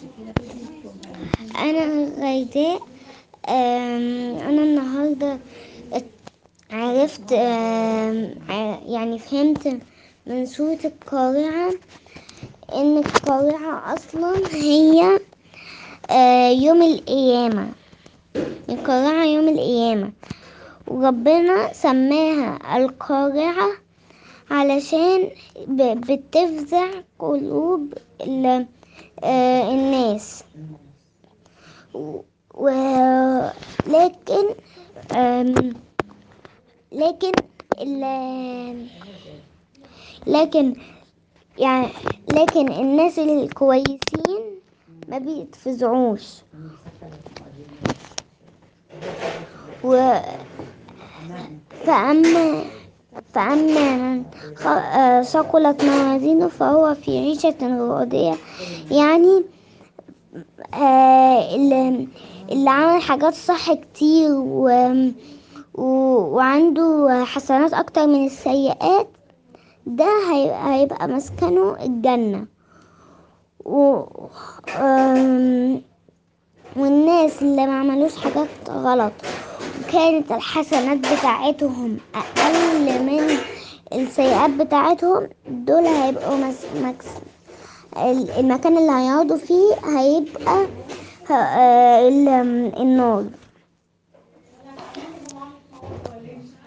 انا غيداء آم، انا النهارده ات- عرفت آم، ع- يعني فهمت من سورة القارعة ان القارعة اصلا هي آه، يوم القيامة القارعة يوم القيامة وربنا سماها القارعة علشان ب- بتفزع قلوب ال- آه، الناس و- لكن آم، لكن ال- لكن يعني لكن الناس الكويسين ما بيتفزعوش و فأما فأما من خ- آه، ثقلت موازينه فهو في عيشة راضية يعني آه، اللي, اللي عمل حاجات صح كتير و و وعنده حسنات أكتر من السيئات ده هي- هيبقى مسكنه الجنة و آم، والناس اللي ما عملوش حاجات غلط وكانت الحسنات بتاعتهم أقل من السيئات بتاعتهم دول هيبقوا مس مكس ال- المكان اللي هيقعدوا فيه هيبقى ه- آه، ال- النار